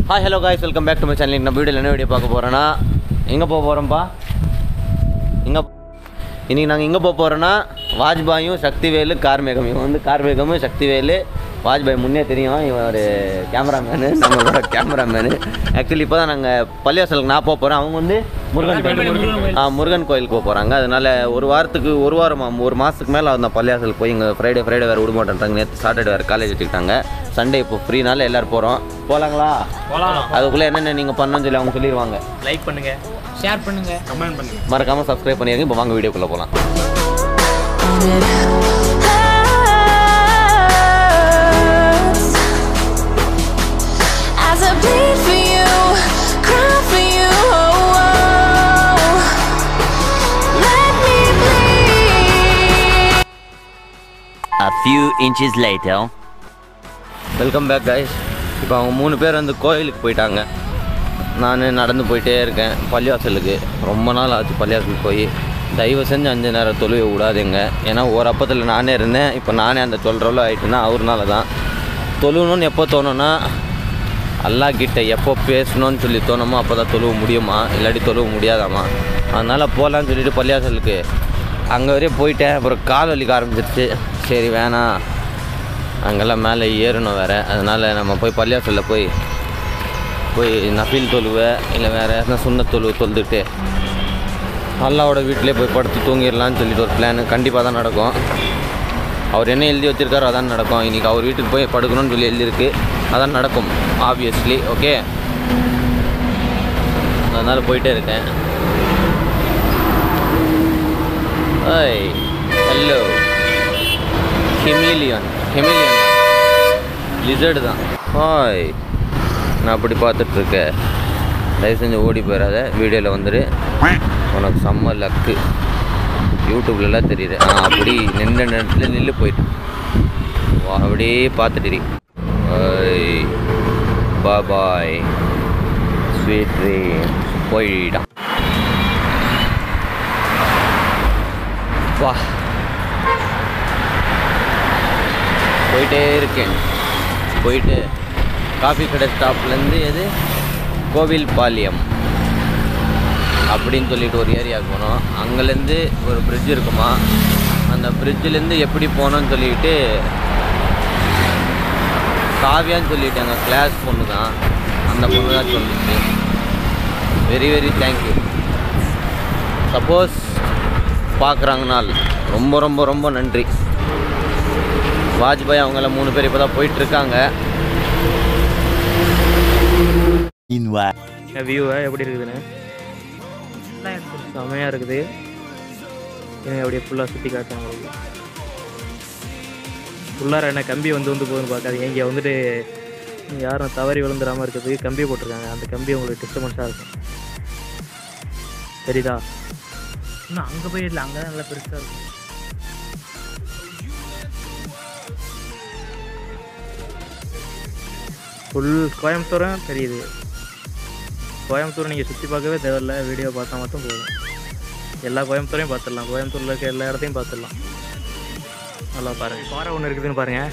Hi hello guys welcome back to my channel நம்ம வீடியோவில் என்ன வீடியோ பார்க்க போகிறோன்னா எங்கே போக போகிறோம்ப்பா எங்கே இன்றைக்கி நாங்கள் எங்கே போக போகிறோன்னா வாஜ்பாயும் சக்திவேலு கார்மேகம் இவன் வந்து கார்மேகமும் சக்திவேலு வாஜ்பாய் முன்னே தெரியும் இவன் ஒரு கேமராமேனு நம்மளோட கேமராமேனு ஆக்சுவலி இப்போ தான் நாங்கள் பள்ளிவாசலுக்கு நான் போக போகிறேன் அவங்க வந்து முருகன் கோயில் ஆ முருகன் கோயிலுக்கு போக போகிறாங்க அதனால் ஒரு வாரத்துக்கு ஒரு வாரம் ஒரு மாதத்துக்கு மேலே அந்த பள்ளிவாசல் போய் இங்கே ஃப்ரைடே ஃப்ரைடே வேறு விட மாட்டேன்றாங்க நேற்று சாட்டர்டே வேறு காலேஜ் வச்சுக்கிட்டாங்க சண்டே இப்போ ஃப்ரீனால எல்லோரும் போகிறோம் போகலாங்களா போகலாம் அதுக்குள்ளே என்னென்ன நீங்கள் பண்ணணும்னு சொல்லி அவங்க சொல்லிடுவாங்க லைக் பண்ணுங்க ஷேர் பண்ணுங்க கமெண்ட் பண்ணுங்க மறக்காமல் சப்ஸ்கிரைப் பண்ணிடுங்க இப்போ வாங்க வீடியோக்குள்ளே போகலாம் As I bleed for you, cry for you. oh, Let me bleed. A few inches later. Welcome back guys இப்போ அவங்க மூணு பேர் வந்து கோயிலுக்கு போயிட்டாங்க நான் நடந்து போயிட்டே இருக்கேன் பள்ளிவாசலுக்கு ரொம்ப நாள் ஆச்சு பள்ளிவாசலுக்கு போய் தயவு செஞ்சு அஞ்சு நேரம் தொழுவை விடாதீங்க ஏன்னா ஒரு அப்பத்தில் நானே இருந்தேன் இப்போ நானே அந்த தொல்றளவு ஆயிட்டுன்னா அவர்னால தான் தொழுவணும்னு எப்போ தோணுன்னா அல்லாஹ் கிட்ட எப்போ பேசணும்னு சொல்லி தோணுமோ அப்போ தான் தொழுவ முடியுமா இல்லாட்டி தொழுவ முடியாதாமா அதனால் போகலான்னு சொல்லிட்டு பள்ளிவாசலுக்கு அங்கே வரையும் போயிட்டேன் அப்புறம் கால் வலிக்க ஆரம்பிச்சிருச்சு சரி வேணாம் அங்கெல்லாம் மேலே ஏறணும் வேறு அதனால் நம்ம போய் பள்ளியாசலில் போய் போய் நஃபீல் தொழுவை இல்லை வேறு எதனா சுண்ண தொழுவு தொழுதுட்டு அல்லாவோட வீட்டிலே போய் படுத்து தூங்கிடலான்னு சொல்லிட்டு ஒரு பிளான் கண்டிப்பாக தான் நடக்கும் அவர் என்ன எழுதி வச்சிருக்காரோ அதான் நடக்கும் இன்றைக்கி அவர் வீட்டுக்கு போய் படுக்கணும்னு சொல்லி எழுதியிருக்கு அதான் நடக்கும் ஆப்வியஸ்லி ஓகே அதனால் போயிட்டே இருக்கேன் ஐய் ஹலோ ஹெமிலியன் ஹெமிலியன் லிசர்டு தான் ஹாய் நான் அப்படி பார்த்துட்ருக்கேன் தயவு செஞ்சு ஓடி போயிடாத வீடியோவில் வந்துடு உனக்கு செம்ம லக்கு யூடியூப்லலாம் தெரியுது ஆ அப்படி நின்ற நேரத்தில் நில்லு போயிட்டு வா அப்படியே பார்த்துட்டு பா பாய் ஸ்வீட் ட்ரீம் போயிட்டான் வா போயிட்டே இருக்கேன் போயிட்டு காஃபி கடை ஸ்டாப்லேருந்து எது கோவில் பாளையம் அப்படின்னு சொல்லிட்டு ஒரு ஏரியாவுக்கு போனோம் அங்கேருந்து ஒரு பிரிட்ஜ் இருக்குமா அந்த பிரிட்ஜிலேருந்து எப்படி போகணும்னு சொல்லிட்டு காவியான்னு சொல்லிட்டு எங்கள் கிளாஸ் பொண்ணு தான் அந்த பொண்ணு தான் சொல்லிச்சு வெரி வெரி தேங்க்யூ சப்போஸ் பார்க்குறாங்கனால் ரொம்ப ரொம்ப ரொம்ப நன்றி வாஜ்பாய் அவங்கள மூணு பேர் இப்போ தான் போயிட்டுருக்காங்க Meanwhile. வியூவை எப்படி இருக்குதுன்னு செமையாக இருக்குது எனக்கு அப்படியே ஃபுல்லாக சுற்றி காட்டுறேன் உங்களுக்கு உள்ளார என்ன கம்பி வந்து வந்து போகுதுன்னு பார்க்காதீங்க இங்கே வந்துட்டு யாரும் தவறி விழுந்துடாமல் இருக்கிறதுக்கு கம்பி போட்டிருக்காங்க அந்த கம்பி உங்களுக்கு டிஸ்டர்பன்ஸாக இருக்கும் தெரியுதா இன்னும் அங்கே போய் இல்லை அங்கே தான் நல்லா பெருசாக இருக்கும் ஃபுல் கோயம்புத்தூரும் தெரியுது கோயம்புத்தூர் நீங்கள் சுற்றி பார்க்கவே தேவையில்ல வீடியோ பார்த்தா மட்டும் போதும் எல்லா கோயம்புத்தூரையும் பார்த்துடலாம் கோயம்புத்தூரில் இருக்க எல்லா இடத்தையும் பார்த்துடலாம் நல்லா பாருங்கள் பாறை ஒன்று இருக்குதுன்னு பாருங்கள்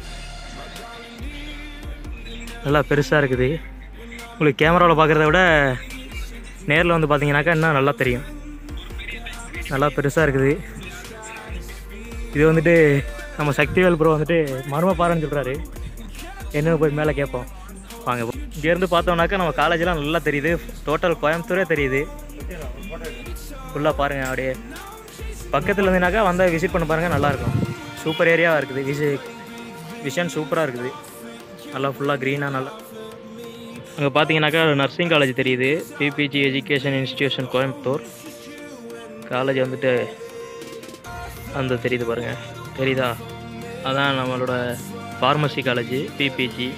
நல்லா பெருசாக இருக்குது உங்களுக்கு கேமராவில் பார்க்குறத விட நேரில் வந்து பார்த்தீங்கன்னாக்கா இன்னும் நல்லா தெரியும் நல்லா பெருசாக இருக்குது இது வந்துட்டு நம்ம சக்திவேல் ப்ரோ வந்துட்டு மர்ம பாறைன்னு சொல்கிறாரு என்னன்னு போய் மேலே கேட்போம் வாங்க இங்கேருந்து பார்த்தோம்னாக்கா நம்ம காலேஜெலாம் நல்லா தெரியுது டோட்டல் கோயம்புத்தூரே தெரியுது ஃபுல்லாக பாருங்கள் அப்படியே பக்கத்தில் இருந்தீங்கனாக்கா வந்தால் விசிட் பண்ண பாருங்கள் நல்லாயிருக்கும் சூப்பர் ஏரியாவாக இருக்குது விசி விஷன் சூப்பராக இருக்குது நல்லா ஃபுல்லாக க்ரீனாக நல்லா அங்கே பார்த்தீங்கன்னாக்கா நர்சிங் காலேஜ் தெரியுது PPG education institution Coimbatore college வந்துட்டு அந்த தெரியுது பாருங்கள் தெரியுதா அதான் நம்மளோட ஃபார்மசி காலேஜ் பிபிஜி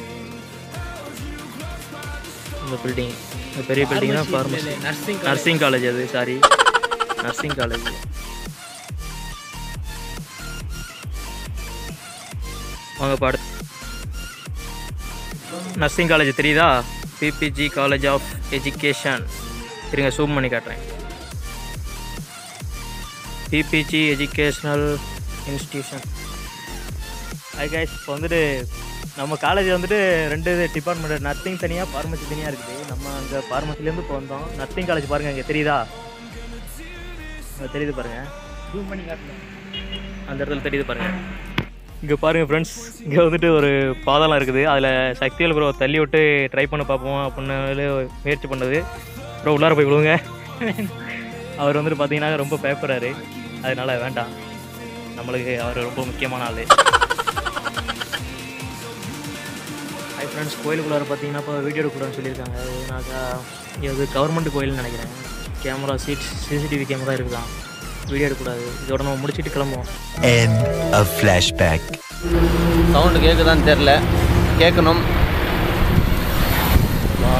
இந்த பில்டிங் இந்த பெரிய பில்டிங் தான் ஃபார்மசி நர்சிங் நர்சிங் காலேஜ் அது சாரி நர்சிங் காலேஜ் வாங்க பாடு நர்சிங் காலேஜ் தெரியுதா பிபிஜி காலேஜ் ஆஃப் எஜுகேஷன் இருங்க ஜூம் பண்ணி காட்டுறேன் PPG educational institution hi guys இப்போ வந்துட்டு நம்ம காலேஜ் வந்துட்டு ரெண்டு டிபார்ட்மெண்ட் நர்சிங் தனியாக ஃபார்மசி தனியாக இருக்குது நம்ம அங்கே ஃபார்மசிலேருந்து இப்போ வந்தோம் நர்சிங் காலேஜ் பாருங்கள் இங்கே தெரியுதா இங்கே தெரியுது பாருங்கள் ஜூம் பண்ணி காட்டுங்க அந்த இடத்துல தெரியுது பாருங்கள் இங்கே பாருங்கள் ஃப்ரெண்ட்ஸ் இங்கே வந்துட்டு ஒரு பாதாளம் இருக்குது அதில் சக்திவேல் ப்ரோ தள்ளி விட்டு ட்ரை பண்ண பார்ப்போம் அப்படின்னு முயற்சி பண்ணது ப்ரோ உள்ளார போய் விழுங்க அவர் வந்துட்டு பார்த்தீங்கன்னா ரொம்ப பேப்பராரு அதனால வேண்டாம் நம்மளுக்கு அவர் ரொம்ப முக்கியமான ஆள் ஹை ஃப்ரெண்ட்ஸ் கோயிலுக்குள்ளார பார்த்தீங்கன்னா இப்போ வீடியோ எடுக்கக்கூடாதுன்னு சொல்லியிருக்காங்க ஏன்னாக்கா இது கவர்மெண்ட் கோயில்னு நினைக்கிறேன் கேமரா சீட் சிசிடிவி கேமரா இருக்குதான் வீடியோ எடுக்கக்கூடாது இதோட நம்ம முடிச்சிட்டு கிளம்புவோம் End of flashback. சவுண்டு கேட்குதான்னு தெரில கேட்கணும் வா.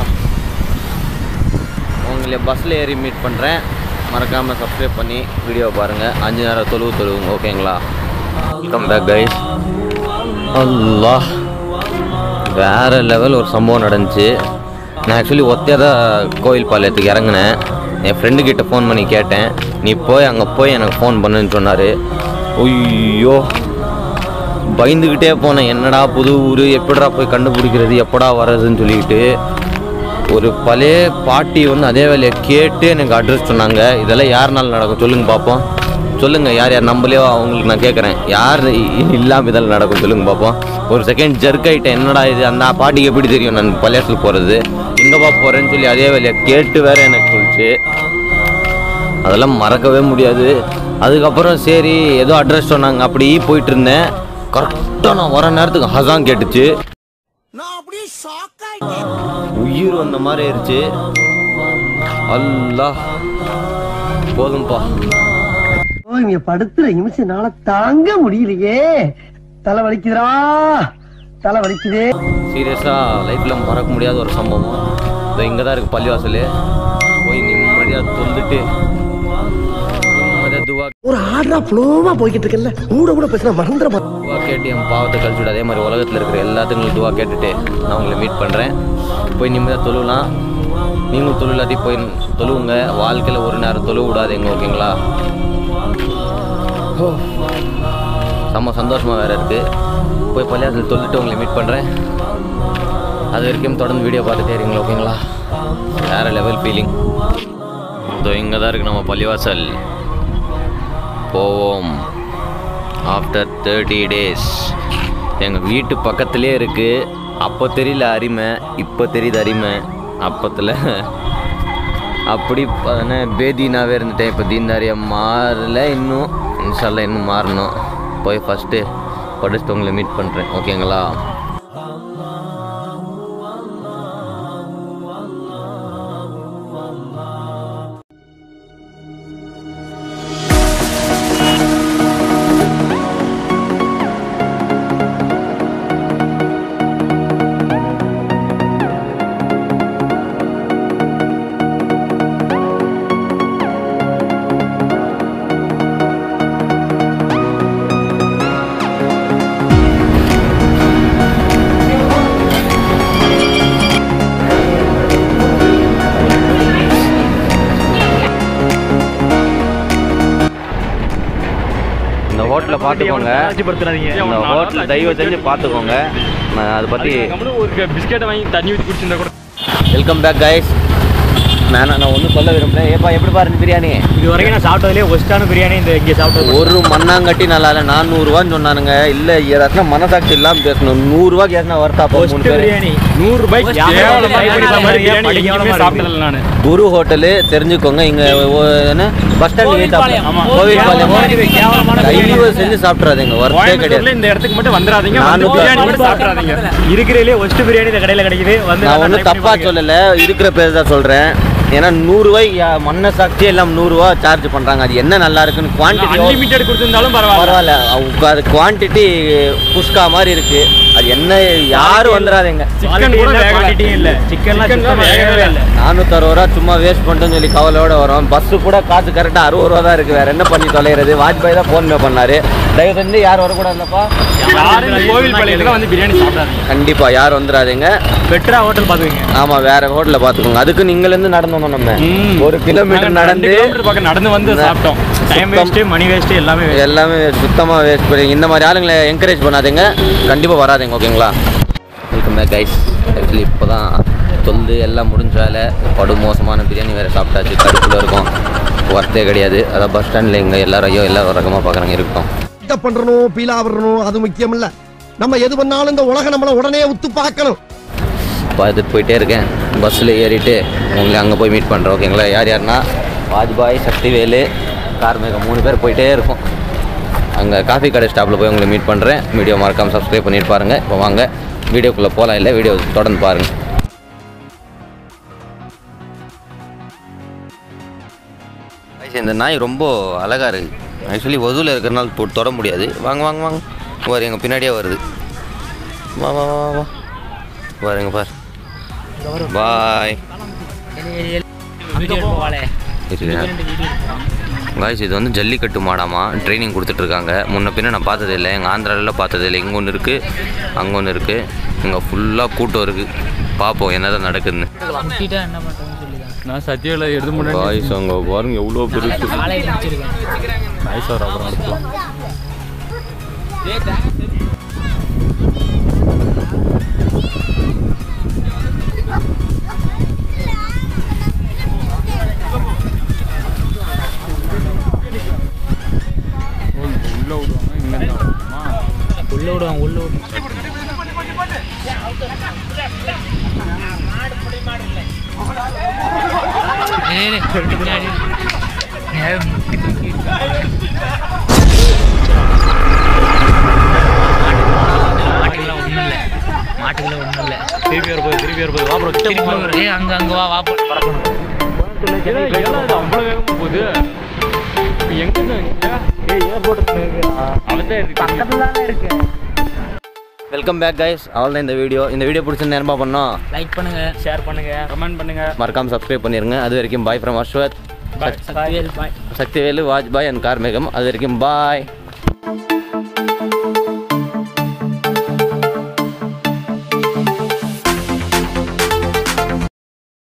உங்களை பஸ்ஸில் ஏறி மீட் பண்ணுறேன் மறக்காமல் சப்ஸ்கிரைப் பண்ணி வீடியோ பாருங்கள் அஞ்சு நேரம் தொழுவு தொழுவுங்க ஓகேங்களா வெல்கம் பேக் கைஸ் அல்லாஹ் வேறு லெவல் ஒரு சம்பவம் நடந்துச்சு நான் ஆக்சுவலி ஒத்தையாக தான் கோயில் பாளையத்துக்கு இறங்கினேன் என் ஃப்ரெண்டு கிட்ட ஃபோன் பண்ணி கேட்டேன் நீ போய் அங்கே போய் எனக்கு ஃபோன் பண்ணுன்னு சொன்னார் ஐயோ பயந்துக்கிட்டே போனேன் என்னடா புது ஊர் எப்படிடா போய் கண்டுபிடிக்கிறது எப்படா வர்றதுன்னு சொல்லிக்கிட்டு ஒரு பழைய பாட்டி வந்து அதே வேலையை கேட்டு எனக்கு அட்ரஸ் சொன்னாங்க இதெல்லாம் யாருனால நடக்கும் சொல்லுங்க பார்ப்போம் சொல்லுங்க யார் யார் நம்பலையோ அவங்களுக்கு நான் கேட்குறேன் யார் இல்லாமல் இதெல்லாம் நடக்கும் சொல்லுங்க பார்ப்போம் ஒரு செகண்ட் ஜர்க் ஆகிட்டேன் என்னடா இது அந்த பாட்டிக்கு எப்படி தெரியும் நான் பள்ளியாசல் போகிறது எங்கேப்பா போகிறேன்னு சொல்லி அதே வேலையை கேட்டு வேற எனக்கு சொல்லிச்சு அதெல்லாம் மறக்கவே முடியாது அதுக்கப்புறம் சரி ஏதோ அட்ரஸ் சொன்னாங்க அப்படி போயிட்டு இருந்தேன் கரெக்டாக நான் வர நேரத்துக்கு ஹசான் கேட்டுச்சு உயிர் வந்த மாதிரி ஆயிடுச்சு அல்லாஹ் போதும்பா ஓ, இவங்க படுத்துற நிமிஷம்னால தாங்க முடியலையே தலை வலிக்குதுடா தலை வலிக்குதே சீரியஸாக லைஃப்பில் மறக்க முடியாத ஒரு சம்பவம் இதோ இங்கே தான் இருக்குது பள்ளிவாசல் போய் நிம்மதியாக தொந்துட்டு நிம்மதியாக துவா ஒரு ஆர்டரா ஃப்ளோவா போய்கிட்டு இருக்கல கூட கூட பேசினா மறந்துட மாட்டேன். துவா கேட்டு என் பாவத்தை கழிச்சுட்டு அதே மாதிரி உலகத்தில் இருக்கிற எல்லாத்துக்கும் துவா கேட்டுட்டு நான் உங்களை மீட் பண்ணுறேன் போய் நிம்மதியாக தொழுவலாம் நீங்களும் தொழிலாட்டி போய் தொழுவுங்க வாழ்க்கையில் ஒரு நேரம் தொழுவ விடாதீங்க ஓகேங்களா ஹோ. செம்ம சந்தோஷமாக வேறு இருக்குது போய் பள்ளியாசல் தொழுட்டு உங்களை மீட் பண்ணுறேன் அது வரைக்கும் தொடர்ந்து வீடியோ பார்த்துட்டே இருங்களா ஓகேங்களா வேறு லெவல் ஃபீலிங் இதோ இங்கே தான் இருக்குது நம்ம பள்ளிவாசல் போவோம் ஆஃப்டர் தேர்ட்டி டேஸ் எங்கள் வீட்டு பக்கத்துலேயே இருக்குது அப்போ தெரியல அருமை இப்போ தெரியுது அருமை அப்பத்தில் அப்படி என்ன பேதினாவே இருந்துட்டேன் இப்போ தீன்தாரியா மாறல இன்னும் இன்ஷால்லா இன்னும் மாறணும் போய் ஃபஸ்ட்டு படிச்சுட்டு உங்களை மீட் பண்ணுறேன் ஓகேங்களா இந்த ஹோட்டலில் பார்த்துக்கோங்க படுத்துறாதீங்க இந்த ஹோட்டல் தயவு செஞ்சு பார்த்துக்கோங்க நான் அதை பற்றி ஒரு பிஸ்கெட்டை வாங்கி தண்ணி ஊற்றி குடிச்சிருந்தா கூட வெல்கம் பேக் கைஸ் நான் நான் ஒன்றும் சொல்ல விரும்பல ஏப்பா எப்படி பாருங்க பிரியாணி இது வரைக்கும் நான் சாப்பிட்டதுலேயே ஒஸ்டான பிரியாணி இந்த இங்கே சாப்பிட்டது ஒரு மண்ணாங்கட்டி நல்லா இல்லை நானூறுரூவான்னு சொன்னானுங்க இல்லை ஏதாச்சும் மனசாட்சி இல்லாமல் பேசணும் நூறுரூவா கேட்கணும் வருத்தாப்பா மூணு ஒஸ்ட் பேர் பிரியாணி நூறு ரூபாய்க்கு கேவலமா யாரும் இருக்கு. மாதிரி பிரியாணி பிரியாணி எங்கேயுமே சாப்பிட்டதில்ல நானு. குரு ஹோட்டலு தெரிஞ்சுக்கோங்க இங்கே என்ன பஸ் ஸ்டாண்ட் ஆமா. கோவில் பாளையம் கேவலமான தயவு செஞ்சு சாப்பிட்றாதீங்க ஒர்த்தே கோயம்புத்தூர்ல கிடையாது இந்த இடத்துக்கு மட்டும் வந்துடாதீங்க வந்து நானூத்தி பிரியாணி ஐம்பது மட்டும் சாப்பிடாதீங்க இருக்கிறதுலே ஒஸ்ட் பிரியாணி இந்த கடையில் கிடைக்குது வந்து நான் நல்லா ஒன்றும் try பண்ணி தப்பாக பாருங்க. சொல்லலை இருக்கிற பேர் தான் சொல்கிறேன் ஏன்னா நூறுரூவாய் மண்ணை சாட்சியே எல்லாம் நூறுரூவா சார்ஜ் பண்ணுறாங்க அது என்ன நல்லா இருக்குன்னு குவான்டிட்டி அன்லிமிட்டெட் கொடுத்திருந்தாலும் பரவாயில்ல பரவாயில்ல அவங்க அது குவான்டிட்டி குஸ்கா மாதிரி இருக்கு அது என்ன யாரும் வந்துடாதீங்க சிக்கன் கூட Quality இல்ல, வேகல. quantity இல்ல சிக்கன்லாம் Chicken சுத்தமா வேகவே வேகவே இல்லை நானூற்றறுபது ரூபா சும்மா வேஸ்ட் பண்ணிட்டோம்னு சொல்லி கவலையோட வரோம் பஸ்ஸு கூட காசு கரெக்டாக அறுபது ரூபா தான் இருக்குது வேற என்ன பண்ணி தொலைகிறது வாஜ்பாய் தான் ஃபோன் பே பண்ணாரு தயவு செஞ்சு யார் வரக்கூடாது இல்லைப்பா யாரும் இந்த கோவில் பாளையத்துல வந்து பிரியாணி சாப்பிடாதீங்க கண்டிப்பாக யார் வந்துடாதீங்க பெட்ரா ஹோட்டல் பார்த்துக்கோங்க ஆமாம் வேற ஹோட்டலில் பார்த்துக்கோங்க அதுக்கு நீங்கலேருந்து நடந்து வந்தோம் நம்ம ஒரு கிலோமீட்டர் நடந்து கிலோமீட்டர் பக்கம் நடந்து வந்து ந- சாப்பிட்டோம் டைம் சுத்தம். வேஸ்ட்டு மணி வேஸ்ட்டு எல்லாமே waste. எல்லாமே சுத்தமாக வேஸ்ட் பண்ணி இந்த மாதிரி ஆளுங்களை என்கரேஜ் பண்ணாதீங்க கண்டிப்பாக வராதீங்க ஓகேங்களா வெல்கம் பேக் கைஸ் ஆக்சுவலி இப்போ தான் தொல்லு எல்லாம் முடிஞ்ச வேலை படு மோசமான பிரியாணி வேறு சாப்பிட்டாச்சு கடுப்பில் இருக்கும் ஒர்த்தே கிடையாது அதான் பஸ் ஸ்டாண்டில் இங்கே எல்லாரும் ஐயோ எல்லாரும் ரகமாக பார்க்குறாங்க இருக்கட்டும் இத பண்றணும் பீலா வரணும் அது முக்கியம் இல்ல நம்ம எது பண்ணாலும் இந்த உலகம் நம்மள உடனே உத்து பார்க்கணும் பார்த்துட்டு போயிட்டே இருக்கேன் பஸ்ஸில் ஏறிட்டு உங்களை அங்கே போய் மீட் பண்ணுறேன் ஓகேங்களா யார் யாருன்னா வாஜ்பாய் சக்திவேலு கார்மேகம் மூணு பேர் போயிட்டே இருக்கும் அங்கே காஃபி கடை ஸ்டாப்பில் போய் உங்களை மீட் பண்ணுறேன் வீடியோ மறக்காமல் சப்ஸ்கிரைப் பண்ணிட்டு பாருங்கள் இப்போ வாங்க வீடியோக்குள்ளே போகலாம் இல்லை வீடியோ தொடர்ந்து பாருங்கள் Guys, இந்த நாய் ரொம்ப அழகாக இருக்குது ஆக்சுவலி ஒதுவில் இருக்கிறனால தொ- தொட முடியாது வாங்க வாங்க வாங்க பாரு எங்கள் பின்னாடியே வருது வா வா வா வா பாருங்க பார் பாய் காய்ஸ் இது வந்து ஜல்லிக்கட்டு மாடாமா ட்ரைனிங் கொடுத்துட்ருக்காங்க முன்ன பின்ன நான் பார்த்தது இல்லை எங்கள் ஆந்திராவில் பார்த்தது இல்லை இங்கே ஒன்று இருக்குது அங்கே ஒன்று இருக்குது இங்கே ஃபுல்லாக கூட்டம் இருக்குது பார்ப்போம் என்னதான் நடக்குதுன்னு நான் சத்தியாவில் எடுத்து முன்னாடி காய்ஸ் அங்கே பாருங்க எவ்வளோ பெருசு நைஸ் வரும் அப்புறம் எடுத்துக்கலாம் உள்ள விடுவாங்க இங்கே விடுவாமா உள்ள விடுவாங்க உள்ள விடுவாங்க மாட்டுக்குள்ள ஒண்ணும் இல்ல மாட்டுக்குள்ள ஒண்ணும் இல்ல திருப்பி வர போகுது திருப்பி வர போகுது வா ப்ரோ திருப்பி ஒரு- ஏய், அங்க அங்க வா வா போட்டு பறக்கணும் அவ்வளோ வேகமாக போகுது இப்போ எங்கே ஏய் ஏர்போர்ட் அவன் தான் இருக்கு பக்கத்துல தானே இருக்கு வெல்கம் பேக் கைஸ் அவ்வளோதான் இந்த வீடியோ இந்த வீடியோ பிடிச்சிருந்தா என்ன பண்ணோம் லைக் பண்ணுங்க ஷேர் பண்ணுங்க கமெண்ட் பண்ணுங்க மறக்காமல் சப்ஸ்கிரைப் பண்ணிருங்க அது வரைக்கும் bye from Ashwath Sakthivel bye Sakthivel Vajpayee and Karmegam அது வரைக்கும் பாய்